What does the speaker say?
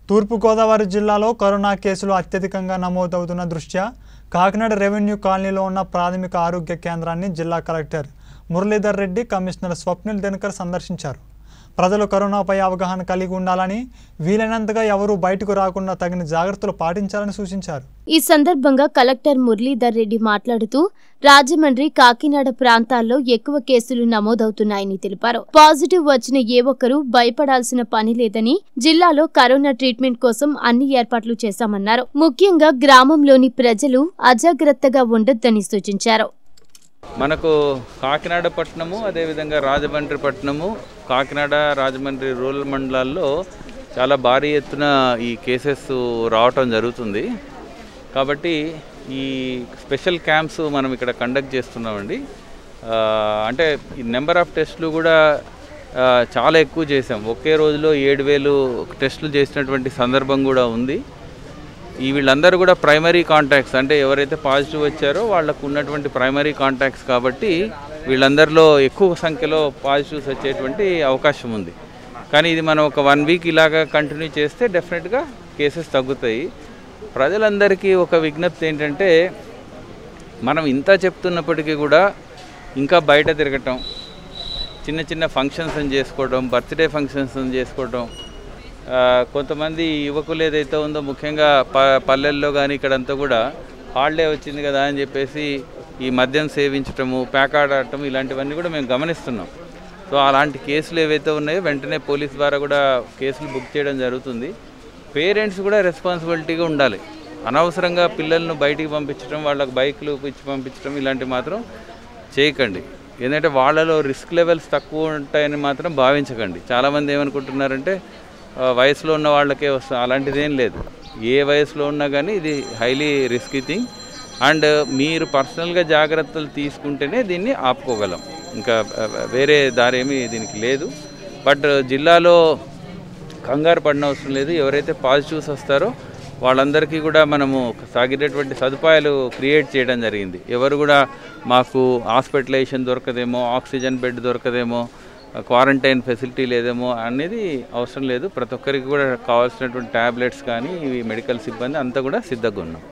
తూర్పుగోదావరి జిల్లాలో కరోనా కేసులు అత్యధికంగా నమోదవుతున్న దృష్ట్యా కాకినాడ రెవెన్యూ కాలనీలో ఉన్న ప్రాథమిక ఆరోగ్య కేంద్రాన్ని జిల్లా కలెక్టర్ మురళీధర్ రెడ్డి కమిషనర్ స్వప్నిల్ దినకర్ సందర్శించారు ప్రజలు కరోనాపై అవగాహన కలిగి ఉండాలని వీలైనంతగా ఎవరూ బయటకు రాకుండా తగిన జాగ్రత్తలు పాటించాలని సూచించారు ఈ సందర్భంగా కలెక్టర్ మురళీధర్ రెడ్డి మాట్లాడుతూ రాజమండ్రి కాకినాడ ప్రాంతాల్లో ఎక్కువ కేసులు నమోదవుతున్నాయని తెలిపారు పాజిటివ్ వచ్చిన ఏ ఒక్కరూ భయపడాల్సిన పని లేదని జిల్లాలో కరోనా ట్రీట్మెంట్ కోసం అన్ని ఏర్పాట్లు చేశామన్నారు ముఖ్యంగా గ్రామంలోని ప్రజలు అజాగ్రత్తగా ఉండొద్దని సూచించారు మనకు కాకినాడ పట్టణము అదేవిధంగా రాజమండ్రి పట్టణము కాకినాడ రాజమండ్రి రూరల్ మండలాల్లో చాలా భారీ ఎత్తున ఈ కేసెస్ రావటం జరుగుతుంది కాబట్టి ఈ స్పెషల్ క్యాంప్స్ మనం ఇక్కడ కండక్ట్ చేస్తున్నామండి ఆ, అంటే ఈ నెంబర్ ఆఫ్ టెస్టులు కూడా ఆ, చాలా ఎక్కువ చేసాం ఒకే రోజులో ఏడు వేలు టెస్టులు చేసినటువంటి సందర్భం కూడా ఉంది ఈ వీళ్ళందరూ కూడా ప్రైమరీ కాంటాక్ట్స్ అంటే ఎవరైతే పాజిటివ్ వచ్చారో వాళ్ళకు ఉన్నటువంటి ప్రైమరీ కాంటాక్ట్స్ కాబట్టి వీళ్ళందరిలో ఎక్కువ సంఖ్యలో పాజిటివ్స్ వచ్చేటువంటి అవకాశం ఉంది కానీ ఇది మనం ఒక వన్ వీక్ ఇలాగా కంటిన్యూ చేస్తే డెఫినెట్గా కేసెస్ తగ్గుతాయి ప్రజలందరికీ ఒక విజ్ఞప్తి ఏంటంటే మనం ఇంత చెప్తున్నప్పటికీ కూడా ఇంకా బయట తిరగటం చిన్న చిన్న ఫంక్షన్స్ అని చేసుకోవడం బర్త్డే ఫంక్షన్స్ అని చేసుకోవడం ఆ, కొంతమంది యువకులు ఏదైతే ఉందో ముఖ్యంగా ప పల్లెల్లో కానీ ఇక్కడంతా కూడా హాలిడే వచ్చింది కదా అని చెప్పేసి ఈ మద్యం సేవించటము పేకాడటం ఇలాంటివన్నీ కూడా మేము గమనిస్తున్నాం సో అలాంటి కేసులు ఏవైతే ఉన్నాయో వెంటనే పోలీస్ ద్వారా కూడా కేసులు బుక్ చేయడం జరుగుతుంది పేరెంట్స్ కూడా రెస్పాన్సిబిలిటీగా ఉండాలి అనవసరంగా పిల్లలను బయటికి పంపించడం వాళ్ళకి బైక్లు ఇచ్చి పంపించడం ఇలాంటివి మాత్రం చేయకండి ఎందుకంటే వాళ్ళలో రిస్క్ లెవెల్స్ తక్కువ ఉంటాయని మాత్రం భావించకండి చాలామంది ఏమనుకుంటున్నారంటే ఆ, వయసులో ఉన్న వాళ్ళకే వస్తా అలాంటిది ఏం లేదు ఏ వయసులో ఉన్నా కానీ ఇది హైలీ రిస్కీ థింగ్ అండ్ మీరు పర్సనల్గా జాగ్రత్తలు తీసుకుంటేనే దీన్ని ఆపుకోగలం ఇంకా ఆ, వేరే దారి ఏమీ దీనికి లేదు బట్ జిల్లాలో కంగారు పడిన అవసరం లేదు ఎవరైతే పాజిటివ్స్ వస్తారో వాళ్ళందరికీ కూడా మనము సాగినటువంటి సదుపాయాలు క్రియేట్ చేయడం జరిగింది ఎవరు కూడా మాకు హాస్పిటలైజేషన్ దొరకదేమో ఆక్సిజన్ బెడ్ దొరకదేమో క్వారంటైన్ ఫెసిలిటీ లేదేమో అనేది అవసరం లేదు ప్రతి ఒక్కరికి కూడా కావాల్సినటువంటి ట్యాబ్లెట్స్ కానీ ఇవి మెడికల్ సిబ్బంది అంతా కూడా సిద్ధంగా ఉన్నాం